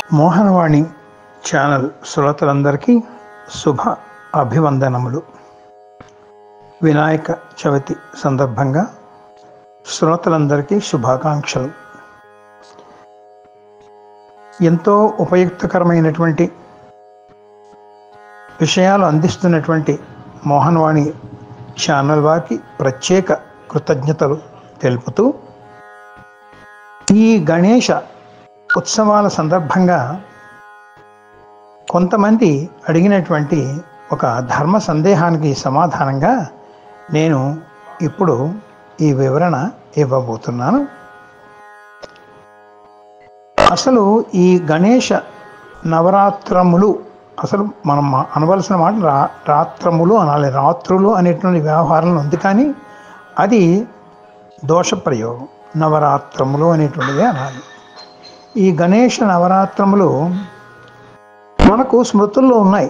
Mohanavani channel శ్రోతలందరికీ శుభ అభివందనములు వినాయక చవితి సందర్భంగా శ్రోతలందరికీ శుభాకాంక్షలు ఎంతో ఉపయుక్తకరమైనటువంటి విషయాలు అందిస్తున్నటువంటి మోహన్వాణి ఛానల్ వారికి ప్రత్యేక కృతజ్ఞతలు తెలుపుతూ ఈ గణేష ఉత్సవాల సందర్భంగా కొంతమంది అడిగినటువంటి ఒక ధర్మ సందేహానికి సమాధానంగా నేను ఇప్పుడు ఈ వివరణ ఇవ్వబోతున్నాను అసలు ఈ గణేష నవరాత్రములు అసలు మనం మా- అనవలసిన మాట రా రాత్రములు అనాలి రాత్రులు అనేటువంటి వ్యవహారం ఉంది కానీ అది దోష ప్రయోగం నవరాత్రములు అనేటువంటిది అనాలి ఈ గణేష నవరాత్రములు మనకు స్మృతుల్లో ఉన్నాయి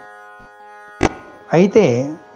అయితే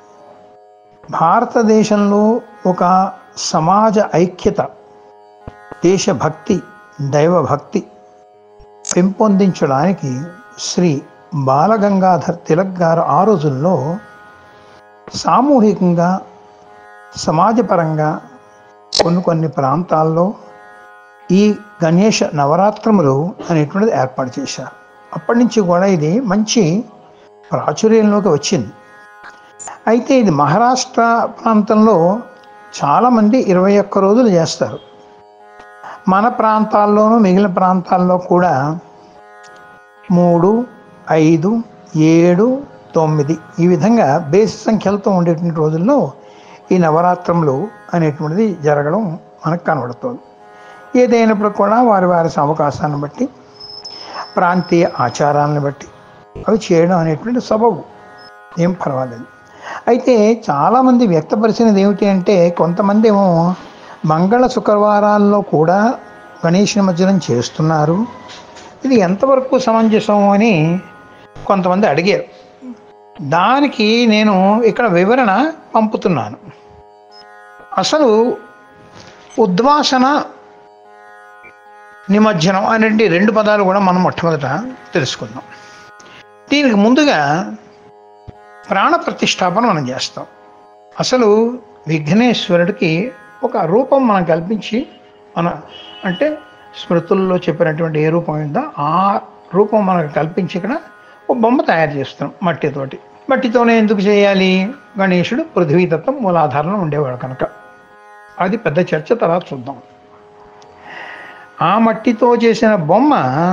భారతదేశంలో ఒక సమాజ ఐక్యత దేశభక్తి దైవభక్తి పెంపొందించడానికి శ్రీ బాలగంగాధర్ తిలక్ గారు ఆ రోజుల్లో సామూహికంగా సమాజపరంగా కొన్ని కొన్ని ప్రాంతాల్లో ఈ గణేష నవరాత్రములు అనేటువంటిది ఏర్పాటు చేశారు అప్పటి నుంచి కూడా ఇది మంచి ప్రాచుర్యంలోకి వచ్చింది అయితే ఇది మహారాష్ట్ర ప్రాంతంలో చాలామంది ఇరవై ఒక్క రోజులు చేస్తారు మన ప్రాంతాల్లోనూ మిగిలిన ప్రాంతాల్లో కూడా మూడు ఐదు ఏడు తొమ్మిది ఈ విధంగా బేసి సంఖ్యలతో ఉండేటువంటి రోజుల్లో ఈ నవరాత్రములు అనేటువంటిది జరగడం మనకు కనబడుతుంది ఏదైనప్పుడు కూడా వారి వారి అవకాశాన్ని బట్టి ప్రాంతీయ ఆచారాలను బట్టి అవి చేయడం అనేటువంటి సబబు ఏం పర్వాలేదు అయితే చాలామంది వ్యక్తపరిచినది ఏమిటి అంటే కొంతమంది ఏమో మంగళ శుక్రవారాల్లో కూడా గణేష్ నిమజ్జనం చేస్తున్నారు ఇది ఎంతవరకు సమంజసం అని కొంతమంది అడిగారు దానికి నేను ఇక్కడ వివరణ పంపుతున్నాను అసలు ఉద్వాసన నిమజ్జనం అనేటి రెండు పదాలు కూడా మనం మొట్టమొదట తెలుసుకుందాం దీనికి ముందుగా ప్రాణ ప్రతిష్టాపన మనం చేస్తాం అసలు విఘ్నేశ్వరుడికి ఒక రూపం మనం కల్పించి మన అంటే స్మృతుల్లో చెప్పినటువంటి ఏ రూపం ఉందో ఆ రూపం మనకు కల్పించి ఇక్కడ ఒక బొమ్మ తయారు చేస్తాం మట్టితోటి మట్టితోనే ఎందుకు చేయాలి గణేశుడు పృథ్వీతత్వం మూలాధారంలో ఉండేవాడు కనుక అది పెద్ద చర్చ తర్వాత చూద్దాం ఆ మట్టితో చేసిన బొమ్మ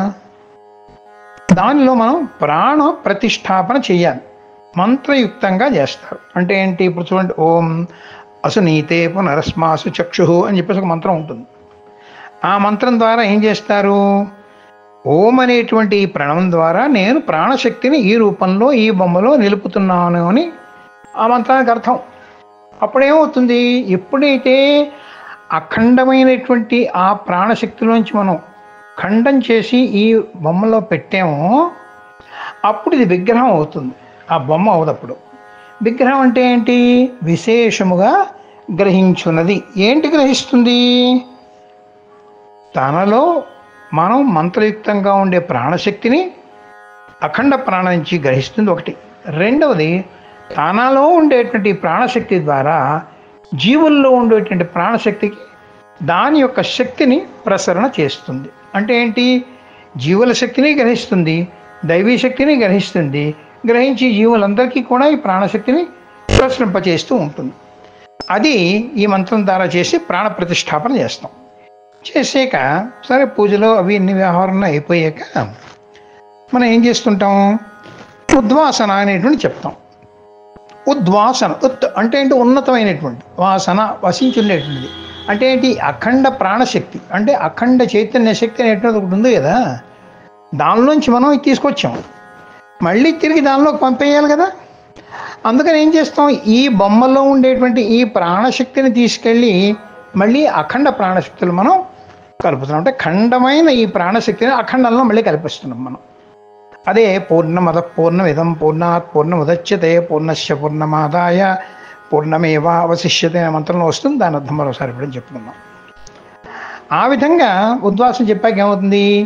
దానిలో మనం ప్రాణ ప్రతిష్టాపన చేయాలి మంత్రయుక్తంగా చేస్తారు అంటే ఏంటి ఇప్పుడు చూడండి ఓం అసునీతే పునరస్మాసు చక్షు అని చెప్పేసి ఒక మంత్రం ఉంటుంది ఆ మంత్రం ద్వారా ఏం చేస్తారు ఓం అనేటువంటి ఈ ప్రణవం ద్వారా నేను ప్రాణశక్తిని ఈ రూపంలో ఈ బొమ్మలో నిలుపుతున్నాను అని ఆ మంత్రానికి అర్థం అప్పుడేమవుతుంది ఎప్పుడైతే అఖండమైనటువంటి ఆ ప్రాణశక్తిలోంచి మనం ఖండం చేసి ఈ బొమ్మలో పెట్టామో అప్పుడు ఇది విగ్రహం అవుతుంది ఆ బొమ్మ అవదప్పుడు విగ్రహం అంటే ఏంటి విశేషముగా గ్రహించున్నది ఏంటి గ్రహిస్తుంది తనలో మనం మంత్రయుక్తంగా ఉండే ప్రాణశక్తిని అఖండ ప్రాణం నుంచి గ్రహిస్తుంది ఒకటి రెండవది తనలో ఉండేటువంటి ప్రాణశక్తి ద్వారా జీవుల్లో ఉండేటువంటి ప్రాణశక్తికి దాని యొక్క శక్తిని ప్రసరణ చేస్తుంది అంటే ఏంటి జీవుల శక్తిని గ్రహిస్తుంది దైవీ శక్తిని గ్రహిస్తుంది గ్రహించి జీవులందరికీ కూడా ఈ ప్రాణశక్తిని ప్రసరింపచేస్తూ ఉంటుంది అది ఈ మంత్రం ద్వారా చేసి ప్రాణ ప్రతిష్టాపన చేస్తాం చేసాక సరే పూజలో అవి ఇన్ని వ్యవహారంలో అయిపోయాక మనం ఏం చేస్తుంటాం ఉద్వాసన అనేటువంటి చెప్తాం ఉద్వాసన ఉత్ అంటే ఏంటి ఉన్నతమైనటువంటి వాసన వసించుండేటువంటిది అంటే ఏంటి అఖండ ప్రాణశక్తి అంటే అఖండ చైతన్య శక్తి అనేటువంటిది ఒకటి ఉంది కదా దానిలోంచి మనం ఇది తీసుకొచ్చాం మళ్ళీ తిరిగి దానిలోకి పంపేయాలి కదా అందుకని ఏం చేస్తాం ఈ బొమ్మలో ఉండేటువంటి ఈ ప్రాణశక్తిని తీసుకెళ్ళి మళ్ళీ అఖండ ప్రాణశక్తులు మనం కలుపుతున్నాం అంటే ఖండమైన ఈ ప్రాణశక్తిని అఖండంలో మళ్ళీ కల్పిస్తున్నాం మనం అదే పూర్ణమద పూర్ణమిదం పూర్ణాత్ పూర్ణముదచ్యతే పూర్ణశ్య పూర్ణమాదాయ పూర్ణమేవ అవశిష్యతే అనే మంత్రంలో వస్తుంది దాని అర్థం మరోసారి ఇప్పుడు చెప్పుకుందాం ఆ విధంగా ఉద్వాసం చెప్పాక ఏమవుతుంది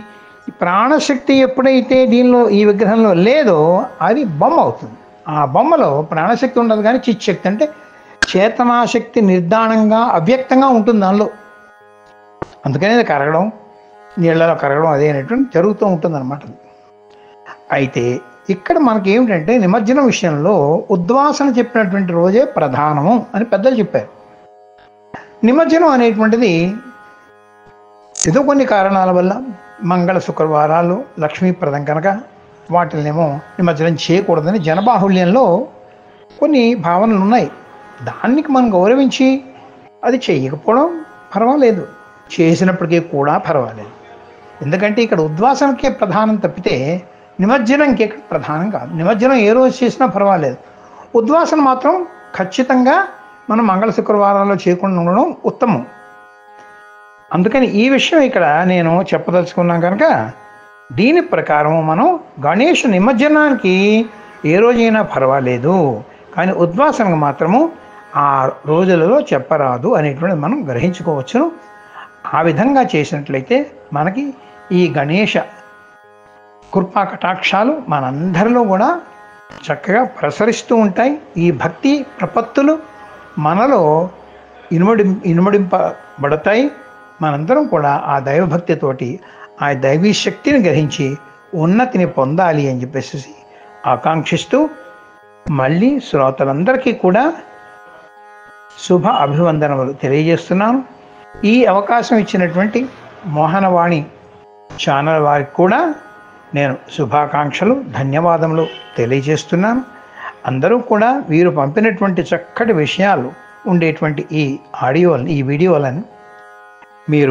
ఈ ప్రాణశక్తి ఎప్పుడైతే దీనిలో ఈ విగ్రహంలో లేదో అది బొమ్మ అవుతుంది ఆ బొమ్మలో ప్రాణశక్తి ఉండదు కానీ చిచ్చక్తి అంటే చేతనాశక్తి నిర్ధారణంగా అవ్యక్తంగా ఉంటుంది దానిలో అందుకనే అది కరగడం నీళ్ళలో కరగడం అదే అనేటువంటి జరుగుతూ ఉంటుంది అనమాట అయితే ఇక్కడ మనకి ఏమిటంటే నిమజ్జనం విషయంలో ఉద్వాసన చెప్పినటువంటి రోజే ప్రధానము అని పెద్దలు చెప్పారు నిమజ్జనం అనేటువంటిది ఏదో కొన్ని కారణాల వల్ల మంగళ శుక్రవారాలు లక్ష్మీప్రదం కనుక వాటినేమో నిమజ్జనం చేయకూడదని జనబాహుళ్యంలో కొన్ని భావనలు ఉన్నాయి దానికి మనం గౌరవించి అది చేయకపోవడం పర్వాలేదు చేసినప్పటికీ కూడా పర్వాలేదు ఎందుకంటే ఇక్కడ ఉద్వాసనకే ప్రధానం తప్పితే నిమజ్జనంకి ఇక్కడ ప్రధానం కాదు నిమజ్జనం ఏ రోజు చేసినా పర్వాలేదు ఉద్వాసన మాత్రం ఖచ్చితంగా మనం మంగళ శుక్రవారాల్లో చేయకుండా ఉండడం ఉత్తమం అందుకని ఈ విషయం ఇక్కడ నేను చెప్పదలుచుకున్నాను కనుక దీని ప్రకారం మనం గణేష్ నిమజ్జనానికి ఏ రోజైనా పర్వాలేదు కానీ ఉద్వాసనకు మాత్రము ఆ రోజులలో చెప్పరాదు అనేటువంటిది మనం గ్రహించుకోవచ్చును ఆ విధంగా చేసినట్లయితే మనకి ఈ గణేష కృపా కటాక్షాలు మనందరిలో కూడా చక్కగా ప్రసరిస్తూ ఉంటాయి ఈ భక్తి ప్రపత్తులు మనలో ఇనుమడి ఇనుమడింపబడతాయి మనందరం కూడా ఆ దైవభక్తితోటి ఆ దైవీ శక్తిని గ్రహించి ఉన్నతిని పొందాలి అని చెప్పేసి ఆకాంక్షిస్తూ మళ్ళీ శ్రోతలందరికీ కూడా శుభ అభివందనములు తెలియజేస్తున్నాను ఈ అవకాశం ఇచ్చినటువంటి మోహనవాణి ఛానల్ వారికి కూడా నేను శుభాకాంక్షలు ధన్యవాదములు తెలియజేస్తున్నాను అందరూ కూడా వీరు పంపినటువంటి చక్కటి విషయాలు ఉండేటువంటి ఈ ఆడియో ఈ వీడియోలను మీరు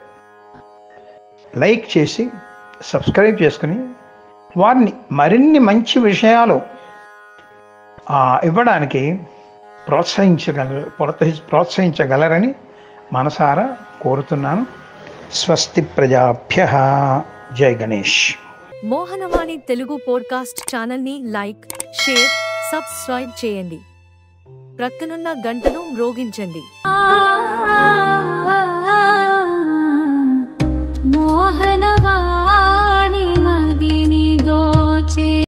లైక్ చేసి సబ్స్క్రైబ్ చేసుకుని వారిని మరిన్ని మంచి విషయాలు ఆ, ఇవ్వడానికి ప్రోత్సహించగల ప్రోత్సహి ప్రోత్సహించగలరని మనసారా కోరుతున్నాను స్వస్తి ప్రజాభ్య జై గణేష్ మోహనవాణి తెలుగు పోడ్కాస్ట్ ఛానల్ని లైక్ షేర్ సబ్స్క్రైబ్ చేయండి ప్రక్కనున్న గంటను మ్రోగించండి ah, ah, ah, ah.